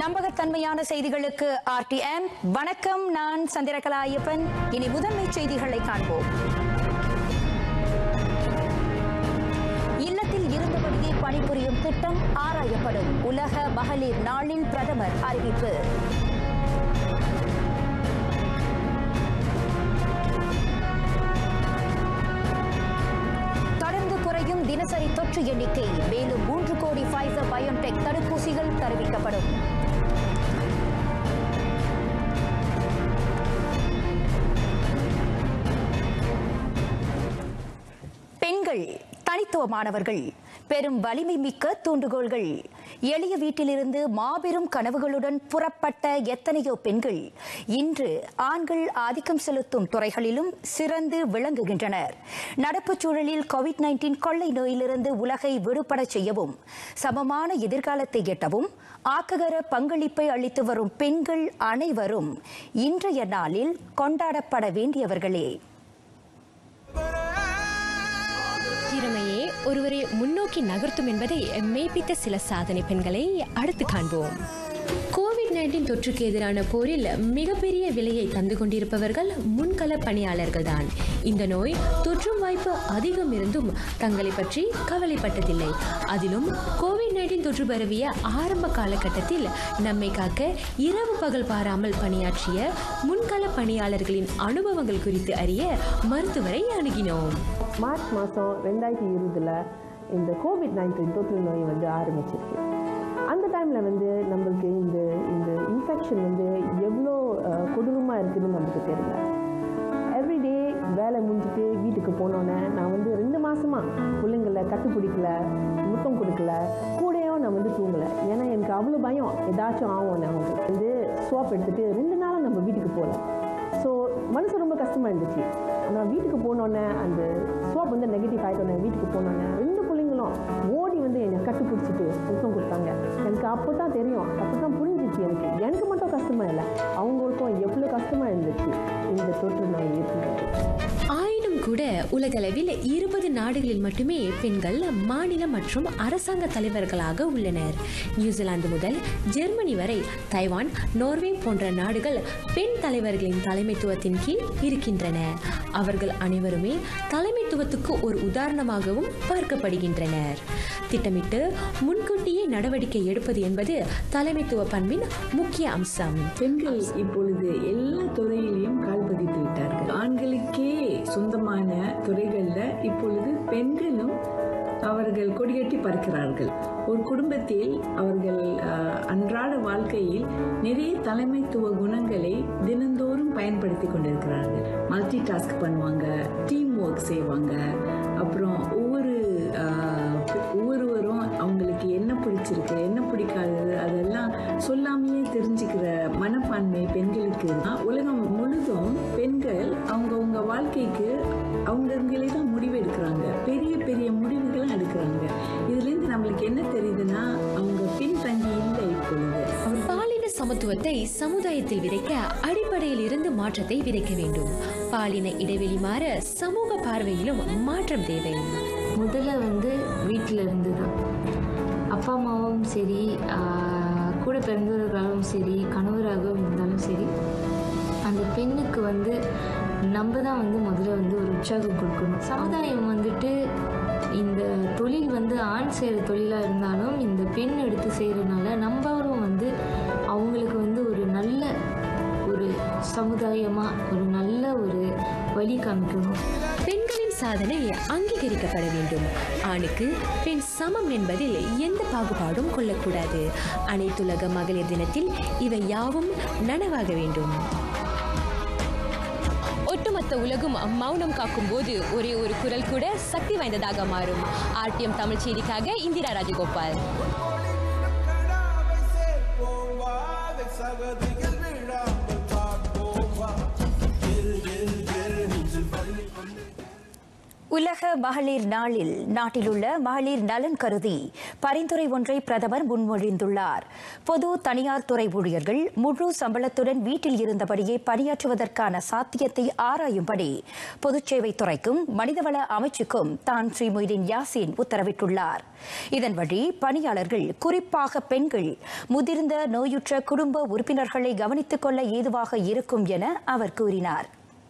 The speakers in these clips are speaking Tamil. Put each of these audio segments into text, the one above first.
நம்பகத்தன்மையான செய்திகளுக்கு ஆர்டிஎம் வணக்கம் நான் சந்திரகலா ஐயப்பன் இனி முதன்மை செய்திகளை காண்போம் இல்லத்தில் இருந்தபடியே பணிபுரியும் திட்டம் ஆராயப்படும் உலக மகளிர் நாளில் பிரதமர் அறிவிப்பு தொடர்ந்து குறையும் தினசரி தொற்று எண்ணிக்கை மேலும் மூன்று கோடி ஃபைசர் பயோடெக் தடுப்பூசிகள் தெரிவிக்கப்படும் பெண்கள் தனித்துவமானவர்கள் பெரும் வலிமை மிக்க தூண்டுகோள்கள் எளிய வீட்டிலிருந்து மாபெரும் கனவுகளுடன் புறப்பட்ட எத்தனையோ பெண்கள் இன்று ஆண்கள் ஆதிக்கம் செலுத்தும் துறைகளிலும் சிறந்து விளங்குகின்றனர் நடப்புச் சூழலில் கோவிட் நைன்டீன் கொள்ளை நோயிலிருந்து உலகை விடுபடச் செய்யவும் சமமான எதிர்காலத்தை எட்டவும் ஆக்ககர பங்களிப்பை அளித்து வரும் பெண்கள் அனைவரும் இன்றைய நாளில் கொண்டாடப்பட வேண்டியவர்களே திறமையே ஒருவரை முன்னோக்கி நகர்த்தும் என்பதை மெய்ப்பித்த சில சாதனை பெண்களை அடுத்து காண்போம் கோவிட் நைன்டீன் தொற்றுக்கு எதிரான போரில் மிகப்பெரிய விலையை தந்து கொண்டிருப்பவர்கள் முன்கள பணியாளர்கள் தான் இந்த நோய் தொற்றும் வாய்ப்பு அதிகம் இருந்தும் தங்களை பற்றி கவலைப்பட்டதில்லை அதிலும் கோவிட் நைன்டீன் தொற்று பரவிய ஆரம்ப காலகட்டத்தில் நம்மை காக்க இரவு பகல் பாராமல் பணியாற்றிய முன்கள பணியாளர்களின் அனுபவங்கள் குறித்து அறிய மருத்துவரை அணுகினோம் மார்ச் மாதம் ரெண்டாயிரத்தி இருபதில் இந்த கோவிட் நைன்டீன் தொற்று நோய் வந்து ஆரம்பிச்சிருக்கு அந்த டைமில் வந்து நம்மளுக்கு இந்த இந்த இன்ஃபெக்ஷன் வந்து எவ்வளோ கொடூரமாக இருக்குதுன்னு நமக்கு தெரியல எவ்ரிடே வேலை முடிஞ்சிட்டு வீட்டுக்கு போனோன்னே நான் வந்து ரெண்டு மாசமா பிள்ளைங்களை கட்டுப்பிடிக்கல முத்தம் கொடுக்கல கூடயும் நான் வந்து தூங்கலை ஏன்னா எனக்கு அவ்வளோ பயம் ஏதாச்சும் ஆகும் அவங்க வந்து ஸ்வாப் எடுத்துட்டு ரெண்டு நாளாக நம்ம வீட்டுக்கு போகல ஸோ மனசு ரொம்ப கஷ்டமாக இருந்துச்சு ஆனால் வீட்டுக்கு போனோன்னே அந்த ஸ்வாப் வந்து நெகட்டிவ் ஆகிட்டோன்னே வீட்டுக்கு போனோன்னே ரெண்டு பிள்ளைங்களும் ஓடி வந்து என்னை கட்டு பிடிச்சிட்டு முத்தம் கொடுத்தாங்க எனக்கு அப்போ தான் தெரியும் அப்போ தான் புரிஞ்சிச்சு எனக்கு எனக்கு மட்டும் கஷ்டமாக இல்லை அவங்களுக்கும் எவ்வளோ கஷ்டமாக இருந்துச்சு இந்த தொற்று நோய் இருக்குது ஆயினும் கூட உலகளவில் இருபது நாடுகளில் மட்டுமே பெண்கள் மாநில மற்றும் அரசாங்க தலைவர்களாக உள்ளனர் நியூசிலாந்து முதல் ஜெர்மனி வரை தைவான் நோர்வே போன்ற நாடுகள் பெண் தலைவர்களின் தலைமைத்துவத்தின் கீழ் இருக்கின்றன அவர்கள் அனைவருமே தலைமைத்துவத்துக்கு ஒரு உதாரணமாகவும் பார்க்கப்படுகின்றனர் திட்டமிட்டு முன்கூட்டியே நடவடிக்கை எடுப்பது என்பது தலைமைத்துவ பண்பின் முக்கிய அம்சம் பெண்கள் இப்பொழுது எல்லா துறையிலையும் கால் பதித்து விட்டார்கள் ஆண்களுக்கே சொந்தமான துறைகள்ல இப்பொழுது பெண்களும் அவர்கள் கொடிகட்டி பறக்கிறார்கள் ஒரு குடும்பத்தில் அவர்கள் அஹ், அன்றாட வாழ்க்கையில் நிறைய தலைமைத்துவ குணங்களை தினந்தோறும் பயன்படுத்தி கொண்டிருக்கிறார்கள் மல்டி டாஸ்க் பண்ணுவாங்க டீம் ஒர்க் செய்வாங்க அப்புறம் ஒவ்வொரு அஹ், ஒவ்வொருவரும் அவங்களுக்கு என்ன பிடிச்சிருக்கு என்ன பிடிக்காதது அதெல்லாம் சொல்லாமையே தெரிஞ்சுக்கிற மனப்பான்மை பெண்களுக்கு இருந்தா உலகம் முழுதும் பெண்கள் அவங்கவுங்க வாழ்க்கைக்கு அவங்கவுங்களே தான் முடிவு எடுக்கிறாங்க பெரிய பெரிய முடிவுகளும் எடுக்கிறாங்க இதுலேருந்து நம்மளுக்கு என்ன தெரியுதுன்னா அவங்க பின்தங்கி இல்லை இப்பொழுது பாலின சமத்துவத்தை சமுதாயத்தில் விதைக்க அடிப்படையில் இருந்து மாற்றத்தை விதைக்க வேண்டும் பாலின இடைவெளி மாற சமூக பார்வையிலும் மாற்றம் தேவை முதல்ல வந்து வீட்டில் இருந்து தான் அப்பா அம்மாவும் சரி ஆஹ், கூட பிறந்தவர்களாலும் சரி கணவராக இருந்தாலும் சரி அந்த பெண்ணுக்கு வந்து நம்ம தான் வந்து முதல்ல வந்து ஒரு உற்சாகம் கொடுக்கணும் சமுதாயம் வந்துட்டு இந்த தொழில் வந்து ஆண் செய்கிற தொழிலாக இருந்தாலும் இந்த பெண் எடுத்து செய்கிறனால நம்மளும் வந்து அவங்களுக்கு வந்து ஒரு நல்ல ஒரு சமுதாயமாக ஒரு நல்ல ஒரு வழி காமிக்கணும் பெண்களின் சாதனை அங்கீகரிக்கப்பட வேண்டும் ஆணுக்கு பெண் சமம் என்பதில் எந்த பாகுபாடும் கொள்ளக்கூடாது அனைத்துலக மகளிர் தினத்தில் இவை யாவும் நனவாக வேண்டும் ஒட்டுமொத்த உலகும் மௌனம் காக்கும் போது ஒரே ஒரு குரல் கூட சக்தி வாய்ந்ததாக மாறும் ஆர்டிஎம் தமிழ் செய்திக்காக இந்திரா ராஜகோபால் கடாவை சேர்ப்போம் வா அதை சகதியில் விழாமல் பார்ப்போம் வா இரு இரு இரு நெஞ்சில் பள்ளி கொண்டு உலக மகளிர் நாளில் நாட்டிலுள்ள மகளிர் நலன் கருதி பரிந்துரை ஒன்றை பிரதமர் முன்மொழிந்துள்ளார் பொது தனியார் துறை ஊழியர்கள் முழு சம்பளத்துடன் வீட்டில் இருந்தபடியே பணியாற்றுவதற்கான சாத்தியத்தை ஆராயும்படி பொதுச்சேவை துறைக்கும் மனிதவள அமைச்சுக்கும் தான் ஸ்ரீ மொய்தீன் யாசின் உத்தரவிட்டுள்ளார் இதன் வழி பணியாளர்கள் குறிப்பாக பெண்கள் முதிர்ந்த நோயுற்ற குடும்ப உறுப்பினர்களை கவனித்துக் கொள்ள ஏதுவாக இருக்கும் என அவர் கூறினார்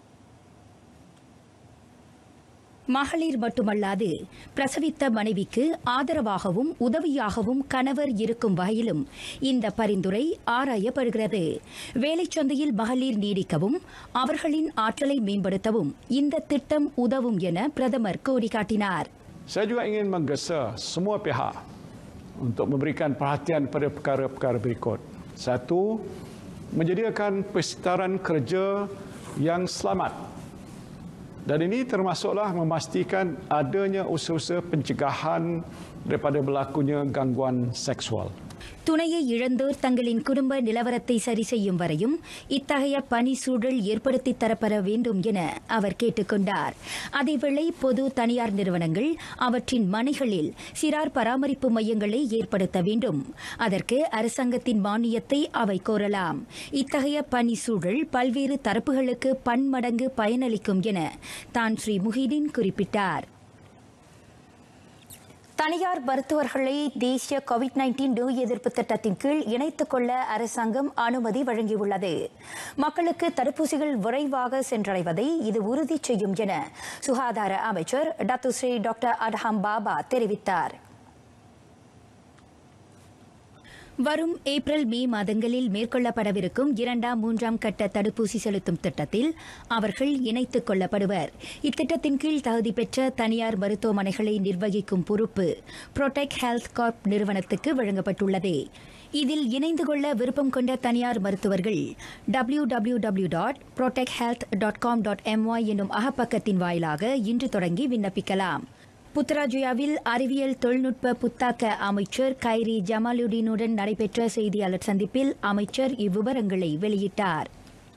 மகளிர் மட்டுமல்லாது பிரசவித்த மனைவிக்கு ஆதரவாகவும் உதவியாகவும் கணவர் இருக்கும் வகையிலும் இந்த பரிந்துரை ஆராயப்படுகிறது வேலைச்சந்தையில் மகளிர் நீடிக்கவும் அவர்களின் ஆற்றலை மேம்படுத்தவும் இந்த திட்டம் உதவும் என பிரதமர் கோடிக்காட்டினார் Saya juga ingin menggesa semua pihak untuk memberikan perhatian pada perkara-perkara berikut. Satu, menyediakan persekitaran kerja yang selamat. Dan ini termasuklah memastikan adanya usaha-usaha pencegahan daripada berlakunya gangguan seksual. துணையை இழந்தோர் தங்களின் குடும்ப நிலவரத்தை சரி செய்யும் வரையும் இத்தகைய பணி சூழல் ஏற்படுத்தி தரப்பட வேண்டும் என அவர் கேட்டுக்கொண்டார் அதேவேளை பொது தனியார் நிறுவனங்கள் அவற்றின் மனைகளில் சிறார் பராமரிப்பு மையங்களை ஏற்படுத்த வேண்டும் அதற்கு அரசாங்கத்தின் மானியத்தை அவை கோரலாம் இத்தகைய பணி சூழல் பல்வேறு தரப்புகளுக்கு பன்மடங்கு பயனளிக்கும் என தான் ஸ்ரீ முஹிதீன் குறிப்பிட்டார் தனியார் மருத்துவர்களை தேசிய கோவிட் நைன்டீன் நோய் எதிர்ப்பு திட்டத்தின் கீழ் இணைத்துக் கொள்ள அரசாங்கம் அனுமதி வழங்கியுள்ளது மக்களுக்கு தடுப்பூசிகள் விரைவாக சென்றடைவதை இது உறுதி செய்யும் என சுகாதார அமைச்சர் doctor Seri doctor Adham Baba தெரிவித்தார் வரும் ஏப்ரல் மே மாதங்களில் மேற்கொள்ளப்படவிருக்கும் இரண்டாம் மூன்றாம் கட்ட தடுப்பூசி செலுத்தும் திட்டத்தில் அவர்கள் இணைத்துக் கொள்ளப்படுவர் இத்திட்டத்தின் கீழ் தகுதி பெற்ற தனியார் மருத்துவமனைகளை நிர்வகிக்கும் பொறுப்பு புரோடெக் ஹெல்த் கார்ப் நிறுவனத்துக்கு வழங்கப்பட்டுள்ளது இதில் இணைந்து கொள்ள விருப்பம் கொண்ட தனியார் மருத்துவர்கள் W W W dot protect health dot com dot MY என்னும் அகப்பக்கத்தின் வாயிலாக இன்று தொடங்கி விண்ணப்பிக்கலாம் புத்ராஜயாவில் அறிவியல் தொழில்நுட்ப புத்தாக்க அமைச்சர் கைரி ஜமாலுடீனுடன் நடைபெற்ற செய்தியாளர் சந்திப்பில் அமைச்சர் இவ்விவரங்களை வெளியிட்டார்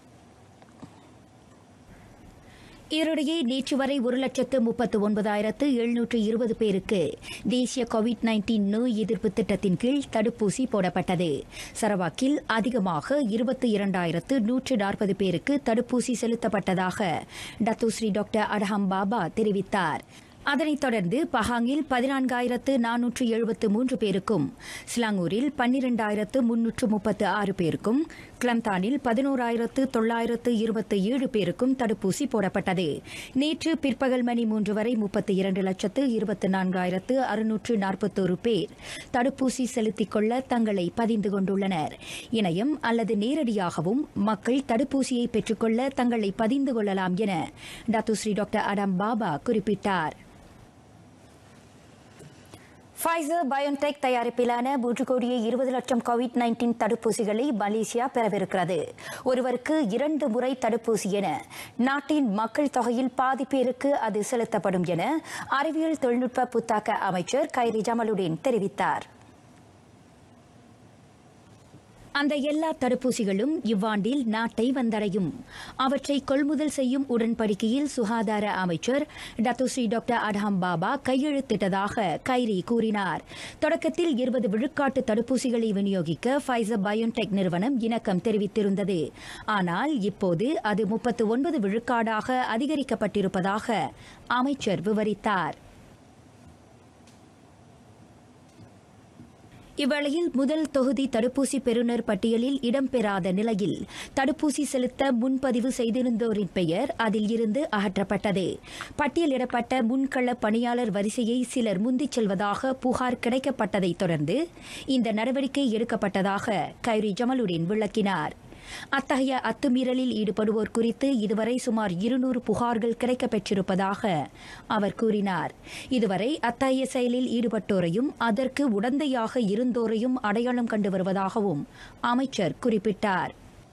இதனிடையே நேற்று வரை ஒரு லட்சத்து முப்பத்து ஒன்பதாயிரத்து எழுநூற்று இருபது பேருக்கு தேசிய கோவிட் நைன்டீன் நோய் எதிர்ப்பு திட்டத்தின் கீழ் தடுப்பூசி போடப்பட்டது சரவாக்கில் அதிகமாக இருபத்தி இரண்டாயிரத்து நூற்று நாற்பது பேருக்கு தடுப்பூசி செலுத்தப்பட்டதாக டத்துஸ்ரீ டாக்டர் அடஹம் பாபா தெரிவித்தார் அதனைத் தொடர்ந்து பஹாங்கில் பதினான்காயிரத்து நானூற்று எழுபத்து மூன்று பேருக்கும் சிலாங்கூரில் பன்னிரண்டாயிரத்து முன்னூற்று முப்பத்து ஆறு பேருக்கும் கிளம்தானில் பதினோராயிரத்து தொள்ளாயிரத்து இருபத்தி ஏழு பேருக்கும் தடுப்பூசி போடப்பட்டது நேற்று பிற்பகல் மணி மூன்று வரை முப்பத்தி இரண்டு லட்சத்து இருபத்தி நான்காயிரத்து அறுநூற்று நாற்பத்தோரு பேர் தடுப்பூசி செலுத்திக் கொள்ள தங்களை பதிந்து கொண்டுள்ளனர் இணையம் அல்லது நேரடியாகவும் மக்கள் தடுப்பூசியை பெற்றுக்கொள்ள தங்களை பதிந்து கொள்ளலாம் என டாக்டர் டாக்டர் அடம் பாபா குறிப்பிட்டார் ஃபைசர் பயோன்டெக் தயாரிப்பிலான மூன்று கோடியே இருபது லட்சம் கோவிட் நைன்டீன் தடுப்பூசிகளை மலேசியா பெறவிருக்கிறது ஒருவருக்கு இரண்டு முறை தடுப்பூசி என நாட்டின் மக்கள் தொகையில் பாதி பேருக்கு அது செலுத்தப்படும் என அறிவியல் தொழில்நுட்ப புத்தாக்க அமைச்சர் கைரி ஜமலுடீன் தெரிவித்தார் அந்த எல்லா தடுப்பூசிகளும் இவ்வாண்டில் நாட்டை வந்தடையும் அவற்றை கொள்முதல் செய்யும் உடன்படிக்கையில் சுகாதார அமைச்சர் டத்துஸ்ரீ டாக்டர் அட்ஹாம் பாபா கையெழுத்திட்டதாக கைரி கூறினார் தொடக்கத்தில் இருபது விழுக்காட்டு தடுப்பூசிகளை விநியோகிக்க ஃபைசர் பயோன்டெக் நிறுவனம் இணக்கம் தெரிவித்திருந்தது ஆனால் இப்போது அது முப்பத்து ஒன்பது விழுக்காடாக அதிகரிக்கப்பட்டிருப்பதாக அமைச்சர் விவரித்தார் இவ்வேளையில் முதல் தொகுதி தடுப்பூசி பெறுநர் பட்டியலில் இடம்பெறாத நிலையில் தடுப்பூசி செலுத்த முன்பதிவு செய்திருந்தோரின் பெயர் அதில் இருந்து அகற்றப்பட்டது பட்டியலிடப்பட்ட முன்கள பணியாளர் வரிசையை சிலர் முந்திச் செல்வதாக புகார் கிடைக்கப்பட்டதைத் தொடர்ந்து இந்த நடவடிக்கை எடுக்கப்பட்டதாக கைரி ஜமலுடீன் விளக்கினார் அத்தகைய அத்துமீறலில் ஈடுபடுவோர் குறித்து இதுவரை சுமார் இருநூறு புகார்கள் கிடைக்கப்பெற்றிருப்பதாக அவர் கூறினார் இதுவரை அத்தகைய செயலில் ஈடுபட்டோரையும் அதற்கு உடந்தையாக இருந்தோரையும் அடையாளம் கண்டு வருவதாகவும் அமைச்சர் குறிப்பிட்டார்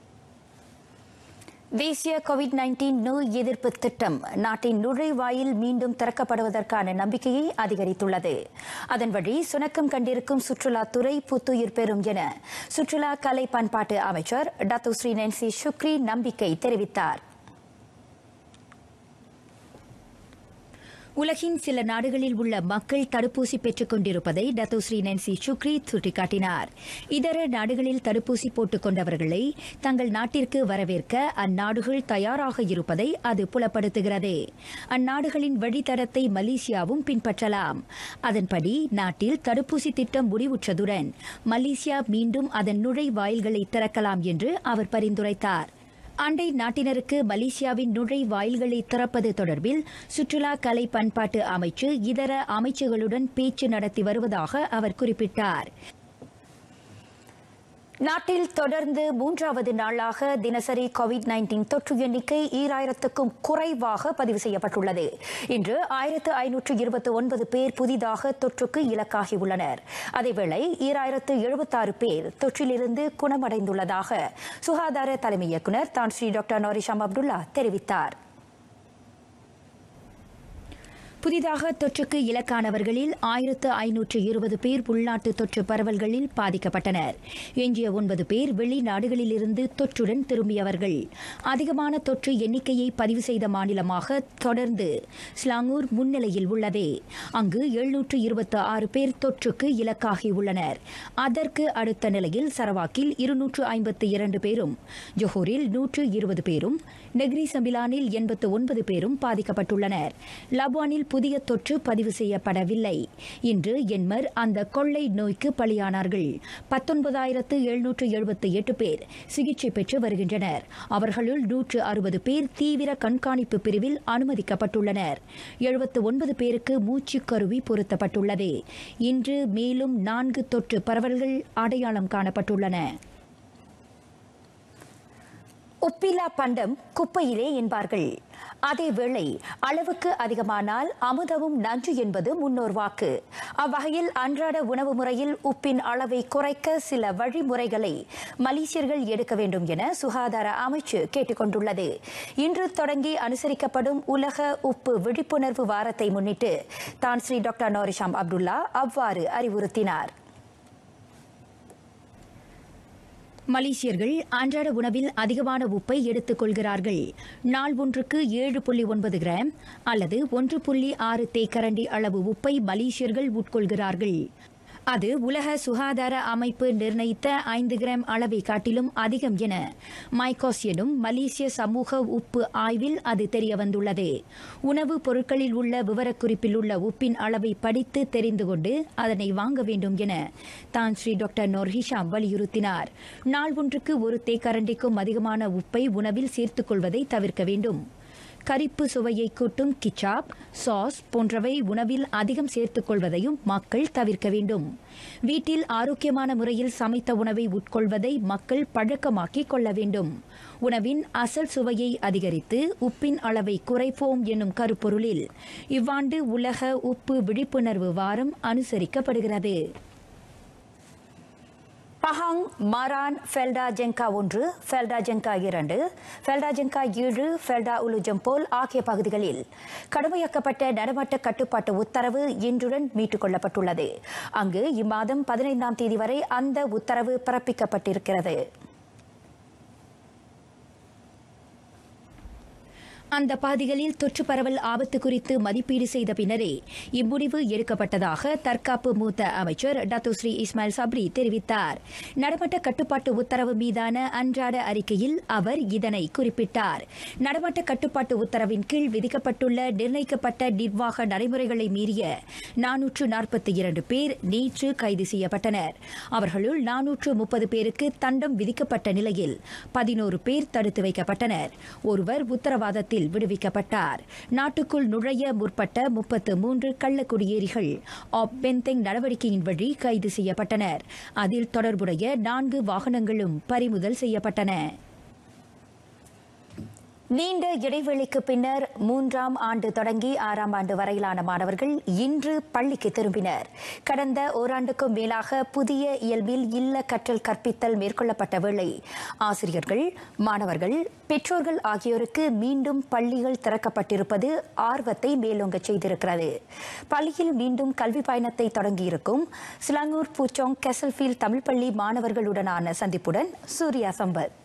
தேசிய கோவிட் நைன்டீன் நோய் எதிர்ப்பு திட்டம் நாட்டின் நுழைவாயில் மீண்டும் திறக்கப்படுவதற்கான நம்பிக்கையை அதிகரித்துள்ளது அதன் வழி சுணக்கம் கண்டிருக்கும் சுற்றுலாத்துறை புத்துயிர் பெறும் என சுற்றுலா கலை பண்பாட்டு அமைச்சர் டாக்டர் ஸ்ரீ நென்சி சுக்ரி நம்பிக்கை தெரிவித்தார் உலகின் சில நாடுகளில் உள்ள மக்கள் தடுப்பூசி பெற்றுக் கொண்டிருப்பதை டத்தோஸ்ரீ நான்சி சுக்ரி சுட்டிக்காட்டினார் இதர நாடுகளில் தடுப்பூசி போட்டுக் கொண்டவர்களை தங்கள் நாட்டிற்கு வரவேற்க அந்நாடுகள் தயாராக இருப்பதை அது புலப்படுத்துகிறது அந்நாடுகளின் வழித்தடத்தை மலேசியாவும் பின்பற்றலாம் அதன்படி நாட்டில் தடுப்பூசி திட்டம் முடிவுற்றதுடன் மலேசியா மீண்டும் அதன் நுழைவாயில்களை திறக்கலாம் என்று அவர் பரிந்துரைத்தார் அண்டை நாட்டினருக்கு மலேசியாவின் நுழைவாயில்களை திறப்பது தொடர்பில் சுற்றுலா கலை பண்பாட்டு அமைச்சு இதர அமைச்சுகளுடன் பேச்சு நடத்தி வருவதாக அவர் குறிப்பிட்டார் நாட்டில் தொடர்ந்து மூன்றாவது நாளாக தினசரி கோவிட் நைன்டீன் தொற்று எண்ணிக்கை ஈராயிரத்துக்கும் குறைவாக பதிவு செய்யப்பட்டுள்ளது இன்று ஆயிரத்து ஐநூற்று இருபத்தி ஒன்பது பேர் புதிதாக தொற்றுக்கு இலக்காகியுள்ளனர் அதேவேளை ஈராயிரத்து எழுபத்தாறு பேர் தொற்றிலிருந்து குணமடைந்துள்ளதாக சுகாதார தலைமை இயக்குநர் தான் ஸ்ரீ டாக்டர் நோரிஷாம் அப்துல்லா தெரிவித்தார் புதிதாக தொற்றுக்கு இலக்கானவர்களில் ஆயிரத்து ஐநூற்று இருபது பேர் உள்நாட்டு தொற்று பரவல்களில் பாதிக்கப்பட்டனர் எஞ்சிய ஒன்பது பேர் வெளிநாடுகளிலிருந்து தொற்றுடன் திரும்பியவர்கள் அதிகமான தொற்று எண்ணிக்கையை பதிவு செய்த மாநிலமாக தொடர்ந்து ஸ்லாங்கூர் முன்னிலையில் உள்ளது அங்கு எழுநூற்று இருபத்தி ஆறு பேர் தொற்றுக்கு இலக்காகியுள்ளனர் அதற்கு அடுத்த நிலையில் சரவாக்கில் இருநூற்று ஐம்பத்தி இரண்டு பேரும் ஜொஹூரில் நூற்று இருபது பேரும் நெக்ரி சம்பிலானில் எண்பத்து ஒன்பது பேரும் பாதிக்கப்பட்டுள்ளனர் லப்வானில் புதிய தொற்று பதிவு செய்யப்படவில்லை இன்று என்மர் அந்த கொள்ளை நோய்க்கு பலியானார்கள் பத்தொன்பதாயிரத்து எழுநூற்று எழுபத்தி எட்டு பேர் சிகிச்சை பெற்று வருகின்றனர் அவர்களுள் நூற்று அறுபது பேர் தீவிர கண்காணிப்பு பிரிவில் அனுமதிக்கப்பட்டுள்ளனர் எழுபத்து ஒன்பது பேருக்கு மூச்சு கருவி பொருத்தப்பட்டுள்ளது இன்று மேலும் நான்கு தொற்று பரவல்கள் அடையாளம் காணப்பட்டுள்ளன உப்பில்லா பண்டம் குப்பையிலே என்பார்கள் அதேவேளை அளவுக்கு அதிகமானால் அமுதமும் நஞ்சு என்பது முன்னோர் வாக்கு அவ்வகையில் அன்றாட உணவு முறையில் உப்பின் அளவை குறைக்க சில வழிமுறைகளை மலேசியர்கள் எடுக்க வேண்டும் என சுகாதார அமைச்சு கேட்டுக்கொண்டுள்ளது இன்று தொடங்கி அனுசரிக்கப்படும் உலக உப்பு விழிப்புணர்வு வாரத்தை முன்னிட்டு தான் ஸ்ரீ டாக்டர் நோரிஷாம் அப்துல்லா அவ்வாறு அறிவுறுத்தினார் மலேசியர்கள் அன்றாட உணவில் அதிகமான உப்பை எடுத்துக் கொள்கிறார்கள் நாள் ஒன்றுக்கு ஏழு புள்ளி ஒன்பது கிராம் அல்லது ஒன்று புள்ளி ஆறு தேக்கரண்டி அளவு உப்பை மலேசியர்கள் உட்கொள்கிறார்கள் அது உலக சுகாதார அமைப்பு நிர்ணயித்த ஐந்து கிராம் அளவை காட்டிலும் அதிகம் என மைகாஸ் எனும் மலேசிய சமூக உப்பு ஆய்வில் அது தெரியவந்துள்ளது உணவுப் பொருட்களில் உள்ள விவரக்குறிப்பில் உள்ள உப்பின் அளவை படித்து தெரிந்து கொண்டு அதனை வாங்க வேண்டும் என தான் ஸ்ரீ டாக்டர் நோர் ஹிஷாம் வலியுறுத்தினார் நாள் ஒன்றுக்கு ஒரு தேக்கரண்டிக்கும் அதிகமான உப்பை உணவில் சேர்த்துக் கொள்வதை தவிர்க்க வேண்டும் கரிப்பு சுவையை கூட்டும் கிச்சாப் சாஸ் போன்றவை உணவில் அதிகம் சேர்த்துக் கொள்வதையும் மக்கள் தவிர்க்க வேண்டும் வீட்டில் ஆரோக்கியமான முறையில் சமைத்த உணவை உட்கொள்வதை மக்கள் பழக்கமாக்கிக் கொள்ள வேண்டும் உணவின் அசல் சுவையை அதிகரித்து உப்பின் அளவை குறைப்போம் என்னும் கருப்பொருளில் இவ்வாண்டு உலக உப்பு விழிப்புணர்வு வாரம் அனுசரிக்கப்படுகிறது பஹாங் மரான் ஃபெல்டா ஜெங்கா ஒன்று ஃபெல்டா ஜெங்கா இரண்டு ஃபெல்டா ஜெங்கா ஏழு ஃபெல்டா உலுஜம்போல் ஆகிய பகுதிகளில் கடுமையாக்கப்பட்ட நடமாட்ட கட்டுப்பாட்டு உத்தரவு இன்றுடன் மீட்டுக் கொள்ளப்பட்டுள்ளது அங்கு இம்மாதம் பதினைந்தாம் தேதி வரை அந்த உத்தரவு பிறப்பிக்கப்பட்டிருக்கிறது அந்த பகுதிகளில் தொற்று பரவல் ஆபத்து குறித்து மதிப்பீடு செய்த பின்னரே இம்முடிவு எடுக்கப்பட்டதாக தற்காப்பு மூத்த அமைச்சர் டத்துஸ்ரீ இஸ்மாயில் சப்ரி தெரிவித்தார் நடமாட்ட கட்டுப்பாட்டு உத்தரவு மீதான அன்றாட அறிக்கையில் அவர் இதனை குறிப்பிட்டார் நடமாட்ட கட்டுப்பாட்டு உத்தரவின் கீழ் விதிக்கப்பட்டுள்ள நிர்ணயிக்கப்பட்ட நிர்வாக நடைமுறைகளை மீறிய நானூற்று நாற்பத்தி இரண்டு பேர் நேற்று கைது செய்யப்பட்டனர் அவர்களுள் நானூற்று முப்பது பேருக்கு தண்டம் விதிக்கப்பட்ட நிலையில் பதினோரு பேர் தடுத்து வைக்கப்பட்டனர் ஒருவர் உத்தரவாதத்தில் விடுவிக்கப்பட்டார் நாட்டுக்குள் நுழைய முற்பட்ட முப்பத்து மூன்று கள்ளக்குடியேறிகள் ஆப் பென்தெங் நடவடிக்கையின் வழி கைது செய்யப்பட்டனர் அதில் தொடர்புடைய நான்கு வாகனங்களும் பறிமுதல் செய்யப்பட்டன நீண்ட இடைவெளிக்கு பின்னர் மூன்றாம் ஆண்டு தொடங்கி ஆறாம் ஆண்டு வரையிலான மாணவர்கள் இன்று பள்ளிக்கு திரும்பினர் கடந்த ஓராண்டுக்கும் மேலாக புதிய இயல்பில் இல்ல கற்றல் கற்பித்தல் மேற்கொள்ளப்பட்ட வேளை ஆசிரியர்கள் மாணவர்கள் பெற்றோர்கள் ஆகியோருக்கு மீண்டும் பள்ளிகள் திறக்கப்பட்டிருப்பது ஆர்வத்தை மேலோங்கச் செய்திருக்கிறது பள்ளியில் மீண்டும் கல்வி பயணத்தை தொடங்கியிருக்கும் சிலாங்கூர் பூச்சோங் கெசல்ஃபீல்ட் தமிழ் பள்ளி மாணவர்களுடனான சந்திப்புடன் சூர்யா சம்பத்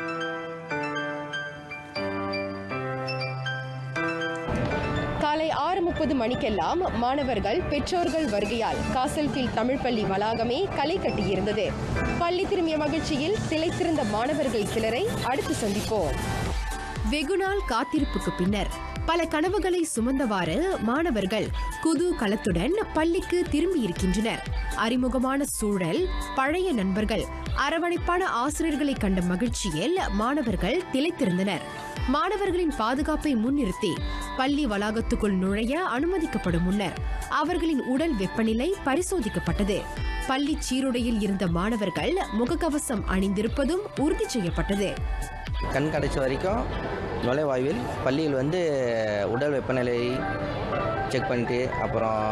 காலை ஆறு முப்பது மணிக்கெல்லாம் மாணவர்கள் பெற்றோர்கள் வருகையால் காசல்கீழ் தமிழ் பள்ளி வளாகமே களை கட்டியிருந்தது பள்ளி திரும்பிய மகிழ்ச்சியில் திளைத்திருந்த மாணவர்கள் சிலரை அடுத்து சந்திப்போம் வெகுநாள் காத்திருப்புக்கு பின்னர் பல கனவுகளை சுமந்தவாறு மாணவர்கள் குதூகலத்துடன் பள்ளிக்கு திரும்பியிருக்கின்றனர் அறிமுகமான சூழல் பழைய நண்பர்கள் அரவணைப்பான ஆசிரியர்களை கண்ட மகிழ்ச்சியில் மாணவர்கள் திளைத்திருந்தனர் மாணவர்களின் பாதுகாப்பை முன்னிறுத்தி பள்ளி வளாகத்துக்குள் நுழைய அனுமதிக்கப்படும் முன்னர் அவர்களின் உடல் வெப்பநிலை பரிசோதிக்கப்பட்டது பள்ளி சீருடையில் இருந்த மாணவர்கள் முகக்கவசம் அணிந்திருப்பதும் உறுதி செய்யப்பட்டது கண் கடைசி வரைக்கும் நுழைவாயுவில் பள்ளியில் வந்து உடல் வெப்பநிலை செக் பண்ணிட்டு அப்புறம்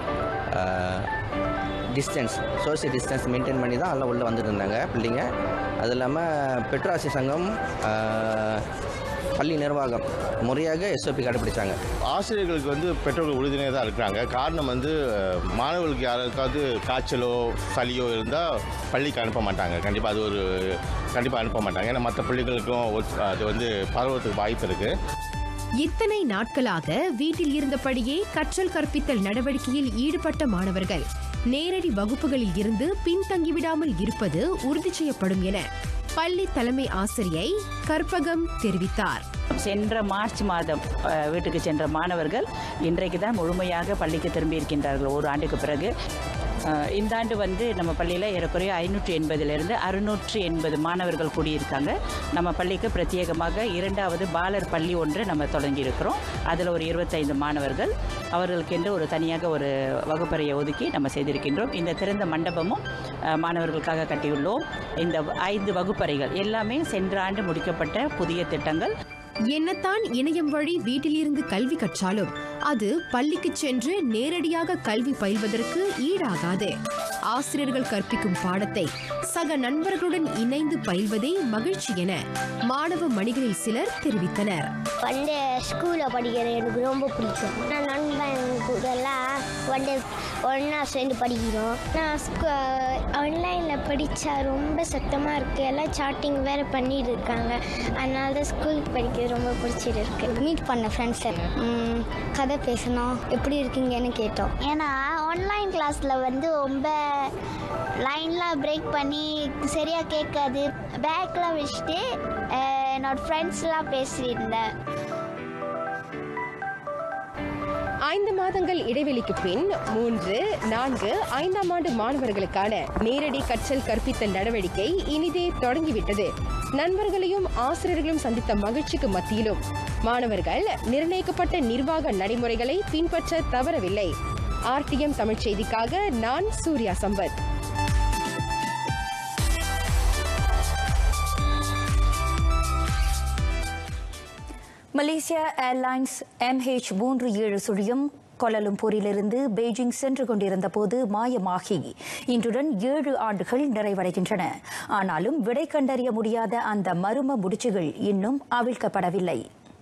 டிஸ்டன்ஸ் சோசியல் டிஸ்டன்ஸ் மெயின்டைன் பண்ணி தான் எல்லாம் உள்ளே வந்துட்டு இருந்தாங்க பிள்ளைங்க அது இல்லாமல் பெட்ராசி சங்கம் ஆஹ், பள்ளி நிர்வாகம் முறையாக எஸ்ஓபி கடைப்பிடிச்சாங்க ஆசிரியர்களுக்கு வந்து பெற்றோர்கள் உறுதுணையாக தான் இருக்கிறாங்க காரணம் வந்து அஹ், மாணவர்களுக்கு யாருக்காவது காய்ச்சலோ சளியோ இருந்தால் பள்ளிக்கு அனுப்ப மாட்டாங்க கண்டிப்பாக அது ஒரு கண்டிப்பாக அனுப்ப மாட்டாங்க ஏன்னா மற்ற பள்ளிகளுக்கும் ஒரு- அது வந்து பரவறதுக்கு வாய்ப்பு இருக்குது இத்தனை நாட்களாக வீட்டில் இருந்தபடியே கற்றல் கற்பித்தல் நடவடிக்கையில் ஈடுபட்ட மாணவர்கள் நேரடி வகுப்புகளில் இருந்து பின்தங்கிவிடாமல் இருப்பது உறுதி செய்யப்படும் என பள்ளி தலைமை ஆசிரியை கற்பகம் தெரிவித்தார் சென்ற மார்ச் மாதம் அஹ், வீட்டுக்கு சென்ற மாணவர்கள் இன்றைக்கு தான் முழுமையாக பள்ளிக்கு திரும்பி இருக்கின்றார்கள் ஒரு ஆண்டுக்கு பிறகு அஹ், இந்த ஆண்டு வந்து நம்ம பள்ளியில் ஏறக்குறைய ஐநூற்றி எண்பதிலிருந்து அறுநூற்றி எண்பது மாணவர்கள் கூடியிருக்காங்க நம்ம பள்ளிக்கு பிரத்யேகமாக இரண்டாவது பாலர் பள்ளி ஒன்று நம்ம தொடங்கியிருக்கிறோம் அதில் ஒரு இருபத்தைந்து மாணவர்கள் அவர்களுக்கென்று ஒரு தனியாக ஒரு வகுப்பறையை ஒதுக்கி நம்ம செய்திருக்கின்றோம் இந்த திறந்த மண்டபமும் அஹ், மாணவர்களுக்காக கட்டியுள்ளோம் இந்த ஐந்து வகுப்பறைகள் எல்லாமே சென்ற ஆண்டு முடிக்கப்பட்ட புதிய திட்டங்கள் என்னத்தான் இணையம் வழி வீட்டிலிருந்து கல்வி கற்றாலும் அது பள்ளிக்கு சென்று நேரடியாக கல்வி பயில்வதற்கு ஈடாகாது ஆசிரியர்கள் கற்பிக்கும் பாடத்தை சக நண்பர்களுடன் இணைந்து பயில்வதே மகிழ்ச்சி என மாணவ மணிகளில் சிலர் தெரிவித்தனர் வந்து ஸ்கூலில் படிக்கிறது எனக்கு ரொம்ப பிடிக்கும் நான் நண்பன் கூடலாம் வந்து ஒன்றா சேர்ந்து படிக்கிறோம் நான் ஆன்லைனில் படித்தா ரொம்ப சத்தமாக இருக்குது எல்லாம் சாட்டிங் வேறு பண்ணிட்டு இருக்காங்க அதனால தான் ஸ்கூலுக்கு படிக்கிறது ரொம்ப பிடிச்சிட்டு இருக்கு மீட் பண்ண ஃப்ரெண்ட்ஸை கதை பேசணும் எப்படி இருக்கீங்கன்னு கேட்டோம் ஏன்னா ஆன்லைன் கிளாஸில் வந்து ரொம்ப லைன்லாம் பிரேக் பண்ணி சரியாக கேட்காது பேக்கில் வச்சுட்டு அஹ், என்னோட ஃப்ரெண்ட்ஸ்லாம் பேசியிருந்தேன் ஐந்து மாதங்கள் இடைவெளிக்கு பின் மூன்று நான்கு ஐந்தாம் ஆண்டு மாணவர்களுக்கான நேரடி கற்றல் கற்பித்தல் நடவடிக்கை இனிதே தொடங்கிவிட்டது நண்பர்களையும் ஆசிரியர்களையும் சந்தித்த மகிழ்ச்சிக்கு மத்தியிலும் மாணவர்கள் நிர்ணயிக்கப்பட்ட நிர்வாக நடைமுறைகளை பின்பற்ற தவறவில்லை ஆர்டிஎம் தமிழ் செய்திக்காக நான் Surya Sampath Malaysia Airlines MH மூன்று ஏழு சுழியம் கோலலம்பூரிலிருந்து பெய்ஜிங் சென்று கொண்டிருந்த போது மாயமாகி இன்றுடன் ஏழு ஆண்டுகள் நிறைவடைகின்றன ஆனாலும் விடை கண்டறிய முடியாத அந்த மர்ம முடிச்சுகள் இன்னும் அவிழ்க்கப்படவில்லை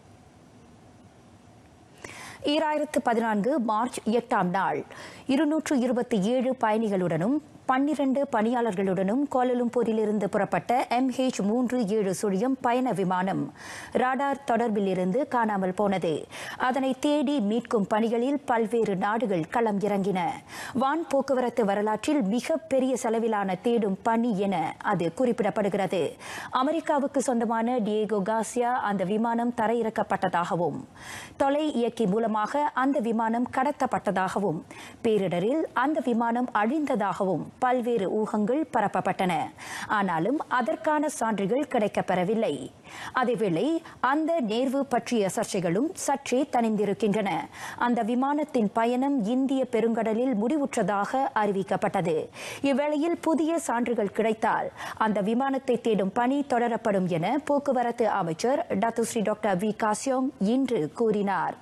ஈராயிரத்து பதினான்கு மார்ச் எட்டாம் நாள் இருநூற்று இருபத்தி ஏழு பயணிகளுடனும் பன்னிரண்டு பணியாளர்களுடனும் கோலலும்பூரிலிருந்து புறப்பட்ட எம்ஹெச் மூன்று ஏழு சுழியம் பயண விமானம் ராடார் தொடர்பில் இருந்து காணாமல் போனது அதனை தேடி மீட்கும் பணிகளில் பல்வேறு நாடுகள் களம் இறங்கின வான் போக்குவரத்து வரலாற்றில் மிக பெரிய செலவிலான தேடும் பணி என அது குறிப்பிடப்படுகிறது அமெரிக்காவுக்கு சொந்தமான டியேகோ காசியா அந்த விமானம் தரையிறக்கப்பட்டதாகவும் தொலை இயக்கி மூலமாக அந்த விமானம் கடத்தப்பட்டதாகவும் பேரிடரில் அந்த விமானம் அழிந்ததாகவும் பல்வேறு ஊகங்கள் பரப்பப்பட்டன ஆனாலும் அதற்கான சான்றுகள் கிடைக்கப்பெறவில்லை அதேவேளை அந்த நேர்வு பற்றிய சர்ச்சைகளும் சற்றே தணிந்திருக்கின்றன அந்த விமானத்தின் பயணம் இந்திய பெருங்கடலில் முடிவுற்றதாக அறிவிக்கப்பட்டது இவ்வேளையில் புதிய சான்றுகள் கிடைத்தால் அந்த விமானத்தை தேடும் பணி தொடரப்படும் என போக்குவரத்து அமைச்சர் doctor Seri doctor Wee Ka Siong இன்று கூறினார்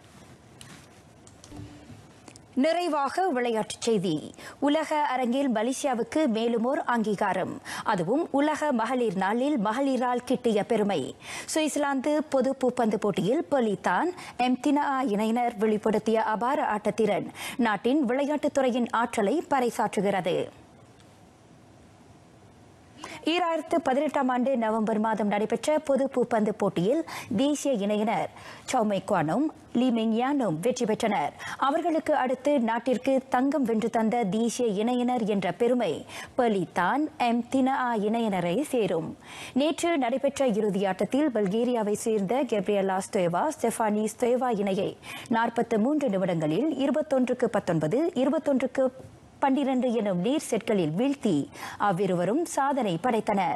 நிறைவாக விளையாட்டுச் செய்தி உலக அரங்கில் மலேசியாவுக்கு மேலும் ஓர் அங்கீகாரம் அதுவும் உலக மகளிர் நாளில் மகளிரால் கிட்டிய பெருமை சுவிட்சர்லாந்து பொது பூப்பந்து போட்டியில் பொலித்தான் எம்தினா இணையினர் வெளிப்படுத்திய அபார ஆட்டத்திறன் நாட்டின் விளையாட்டுத் துறையின் ஆற்றலை பறைசாற்றுகிறது ஈராயிரத்து பதினெட்டாம் ஆண்டு நவம்பர் மாதம் நடைபெற்ற பொது பூப்பந்து போட்டியில் தேசிய இணையினர் சௌமை குவானும் லீ மெங்யானும் வெற்றி பெற்றனர் அவர்களுக்கு அடுத்து நாட்டிற்கு தங்கம் வென்று தந்த தேசிய இணையினர் என்ற பெருமை பலிதான் எம் தினா இணையினரை சேரும் நேற்று நடைபெற்ற இறுதியாட்டத்தில் பல்கேரியாவை சேர்ந்த கெப்ரியலா ஸ்தோவா ஸ்டெஃபானி ஸ்தோவா இணையை நாற்பத்து மூன்று நிமிடங்களில் இருபத்தொன்றுக்கு பத்தொன்பது இருபத்தொன்றுக்கு பன்னிரண்டு எனும் நேர் செட்களில் வீழ்த்தி அவ்விருவரும் சாதனை படைத்தனர்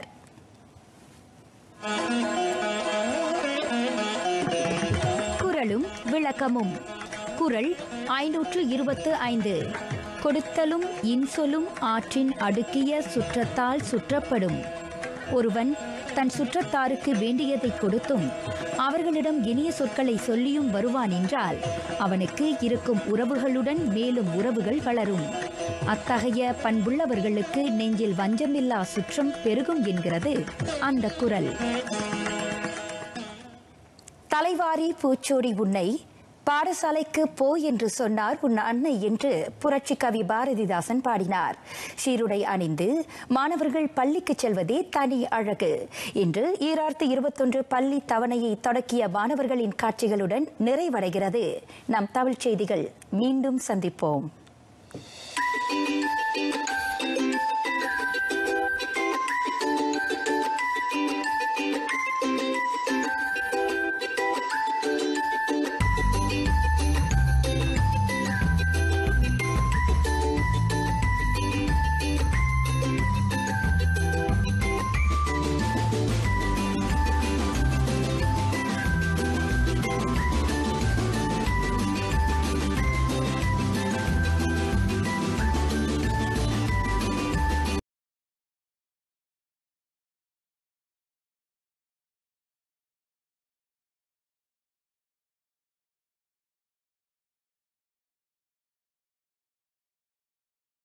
குரலும் விளக்கமும் குரல் ஐநூற்று இருபத்து ஐந்து கொடுத்தலும் இன்சொலும் ஆற்றின் அடுக்கிய சுற்றத்தால் சுற்றப்படும் ஒருவன் தன் சுற்றத்தாருக்கு வேண்டியதை கொடுத்தும் அவர்களிடம் இனிய சொற்களை சொல்லியும் வருவான் என்றால் அவனுக்கு இருக்கும் உறவுகளுடன் மேலும் உறவுகள் வளரும் அத்தகைய பண்புள்ளவர்களுக்கு நெஞ்சில் வஞ்சமில்லா சுற்றம் பெருகும் என்கிறது அந்த குரல் தலைவாரி பூச்சோடி உன்னை பாடசாலைக்கு போ என்று சொன்னார் உன் அன்னை என்று புரட்சி கவி பாரதிதாசன் பாடினார் சீருடை அணிந்து மாணவர்கள் பள்ளிக்கு செல்வதே தனி அழகு இன்று ஈராயிரத்து இருபத்தொன்று பள்ளி தவணையை தொடக்கிய மாணவர்களின் காட்சிகளுடன் நிறைவடைகிறது நம் தமிழ்ச் செய்திகள் மீண்டும் சந்திப்போம்